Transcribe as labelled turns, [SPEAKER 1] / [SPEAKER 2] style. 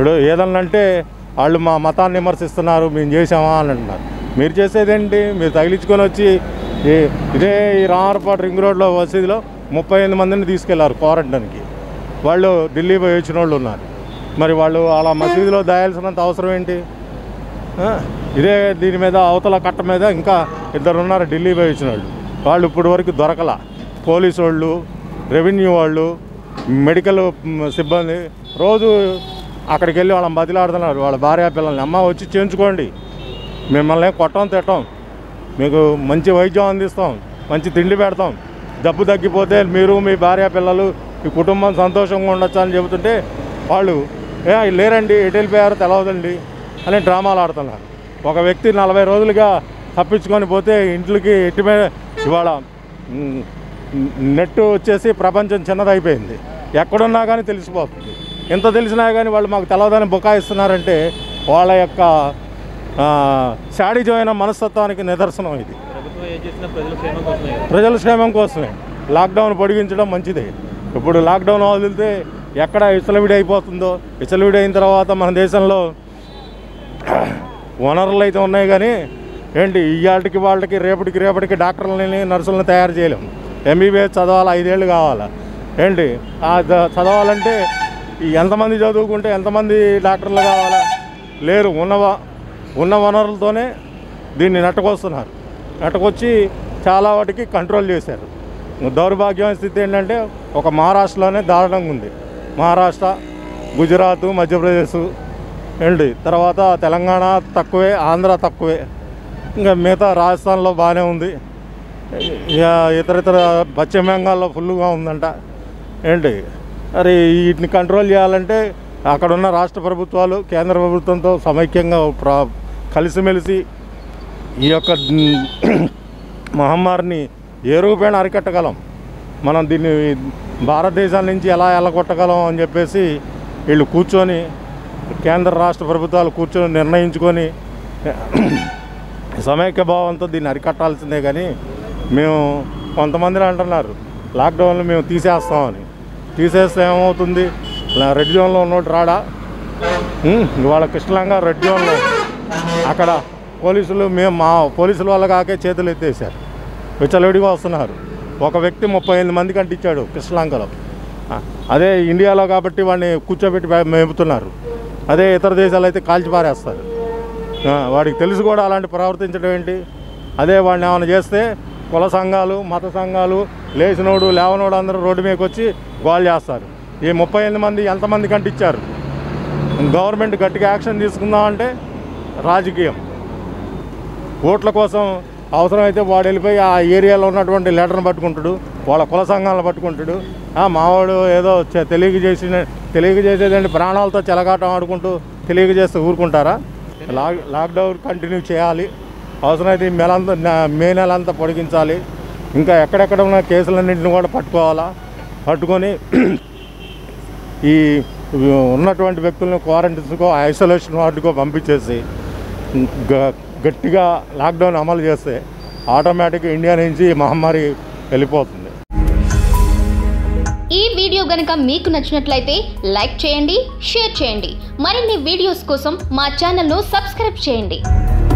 [SPEAKER 1] ఇప్పుడు ఏదన్నా అంటే వాళ్ళు మా మతాన్ని విమర్శిస్తున్నారు మేము చేసామా అని అంటున్నారు మీరు చేసేదేంటి మీరు తగిలించుకొని వచ్చి ఈ- ఇదే ఈ రామర్పాటు రింగ్ రోడ్లో మసీదులో ముప్పై ఎనిమిది మందిని తీసుకెళ్లారు క్వారంటైన్కి వాళ్ళు ఢిల్లీ పోయి వచ్చిన వాళ్ళు ఉన్నారు మరి వాళ్ళు అలా మసీదులో దాయాల్సినంత అవసరం ఏంటి ఆ, ఇదే దీని మీద అవతల కట్ట మీద ఇంకా ఇద్దరు ఉన్నారు ఢిల్లీ పోయి వచ్చిన వాళ్ళు వాళ్ళు ఇప్పుడు వరకు దొరకల పోలీసు వాళ్ళు రెవెన్యూ వాళ్ళు మెడికల్ మ్, సిబ్బంది రోజు అక్కడికి వెళ్ళి వాళ్ళని బతిలాడుతున్నారు వాళ్ళ భార్య పిల్లల్ని అమ్మ వచ్చి చేయించుకోండి మిమ్మల్ని కొట్టం తిట్టం మీకు మంచి వైద్యం అందిస్తాం మంచి తిండి పెడతాం జబ్బు తగ్గిపోతే మీరు మీ భార్య పిల్లలు ఈ కుటుంబం సంతోషంగా ఉండొచ్చు అని చెబుతుంటే వాళ్ళు ఏ లేరండి ఎటు వెళ్ళిపోయారో తెలవదండి అని డ్రామాలు ఆడుతున్నారు ఒక వ్యక్తి నలభై రోజులుగా తప్పించుకొని పోతే ఇంట్లోకి ఎట్టి మీద ఇవాళ మ్, నెట్ వచ్చేసి ప్రపంచం చిన్నదైపోయింది ఎక్కడున్నా కానీ తెలిసిపోతుంది ఎంత తెలిసినా కానీ వాళ్ళు మాకు తెలవదని బుకాయిస్తున్నారంటే వాళ్ళ యొక్క ఆ, శాడిజమైన మనస్తత్వానికి నిదర్శనం ఇది
[SPEAKER 2] ప్రభుత్వం ఏం చేసినా ప్రజల క్షేమం కోసమే కదా
[SPEAKER 1] ప్రజల క్షేమం కోసమే లాక్డౌన్ పొడిగించడం మంచిదే ఇప్పుడు లాక్డౌన్ వదిలితే ఎక్కడ విచలవిడి అయిపోతుందో విచలవిడి అయిన తర్వాత మన దేశంలో వనరులు అయితే ఉన్నాయి కానీ ఏంటి ఇవాళకి వాళ్ళకి రేపటికి రేపటికి డాక్టర్లని నర్సులను తయారు చేయలేము ఎంబీబీఎస్ చదవాలి ఐదేళ్ళు కావాలా ఏంటి ఆ ద- చదవాలంటే ఈ ఎంతమంది చదువుకుంటే ఎంతమంది డాక్టర్లు కావాలా లేరు ఉన్న వ- ఉన్న వనరులతోనే దీన్ని నెట్టకొస్తున్నారు నెట్టకొచ్చి చాలా వాటికి కంట్రోల్ చేశారు దౌర్భాగ్యమైన స్థితి ఏంటంటే ఒక మహారాష్ట్రలోనే దారుణంగా ఉంది మహారాష్ట్ర గుజరాత్ మధ్యప్రదేశ్ ఏంటి తర్వాత తెలంగాణ తక్కువే ఆంధ్ర తక్కువే ఇంకా మిగతా రాజస్థాన్లో బాగానే ఉంది ఇక ఇతర ఇతర పశ్చిమ బెంగాల్లో ఫుల్గా ఉందంట ఏంటి మరి వీటిని కంట్రోల్ చేయాలంటే అక్కడ ఉన్న రాష్ట్ర ప్రభుత్వాలు కేంద్ర ప్రభుత్వంతో సమైక్యంగా ప్రా కలిసిమెలిసి ఈ యొక్క మహమ్మారిని ఏ రూపేణ అరికట్టగలం మనం దీన్ని భారతదేశం నుంచి ఎలా ఎల్లగొట్టగలం అని చెప్పేసి వీళ్ళు కూర్చొని కేంద్ర రాష్ట్ర ప్రభుత్వాలు కూర్చొని నిర్ణయించుకొని సమైక్య భావంతో దీన్ని అరికట్టాల్సిందే కానీ మేము కొంతమంది అంటున్నారు లాక్డౌన్లో మేము తీసేస్తామని తీసేస్తే ఏమవుతుంది ఇలా రెడ్ జోన్లో ఉన్నోటి రాడా ఉమ్, ఇవాళ కృష్ణలంగా రెడ్ జోన్లో అక్కడ పోలీసులు మేము మా పోలీసుల వల్ల కాకే చేతులు ఎత్తేసారు విచ్చలవిడిగా వస్తున్నారు ఒక వ్యక్తి ముప్పై ఎనిమిది మందికి అంటించాడు కృష్ణలంకలో ఆ, అదే ఇండియాలో కాబట్టి వాడిని కూర్చోబెట్టి మే- మేపుతున్నారు అదే ఇతర దేశాలు అయితే కాల్చి పారేస్తారు ఆ, వాడికి తెలిసి కూడా అలాంటి ప్రవర్తించడం ఏంటి అదే వాడిని ఏమైనా చేస్తే కుల సంఘాలు మత సంఘాలు లేచినోడు లేవనోడు అందరూ రోడ్డు మీదకి వచ్చి గోల్ చేస్తారు ఈ ముప్పై ఎనిమిది మంది ఎంతమంది కంటిచ్చారు గవర్నమెంట్ గట్టిగా యాక్షన్ తీసుకుందామంటే రాజకీయం ఓట్ల కోసం అవసరమైతే వాడు వెళ్ళిపోయి ఆ ఏరియాలో ఉన్నటువంటి లీడర్ని పట్టుకుంటాడు వాళ్ళ కుల సంఘాలను పట్టుకుంటాడు ఆ, మావాడు ఏదో చె- తెలియజేసిన తెలియజేసేదండి ప్రాణాలతో చెలగాటం ఆడుకుంటూ తెలియజేస్తే ఊరుకుంటారా లాక్ లాక్డౌన్ కంటిన్యూ చేయాలి అవసరమైతే ఈ నెలంతా నె- మే నెల అంతా పొడిగించాలి ఇంకా ఎక్కడెక్కడ ఉన్న కేసులన్నింటిని కూడా పట్టుకోవాలా పట్టుకొని ఈ ఉన్నటువంటి వ్యక్తులను క్వారంటైన్స్కో ఐసోలేషన్ వార్డుకో పంపించేసి గ- గట్టిగా లాక్డౌన్ అమలు చేస్తే ఆటోమేటిక్గా ఇండియా నుంచి ఈ మహమ్మారి వెళ్ళిపోతుంది
[SPEAKER 3] ఈ వీడియో గనుక మీకు నచ్చినట్లయితే లైక్ చేయండి షేర్ చేయండి మరిన్ని వీడియోస్ కోసం మా ఛానల్ను సబ్స్క్రైబ్ చేయండి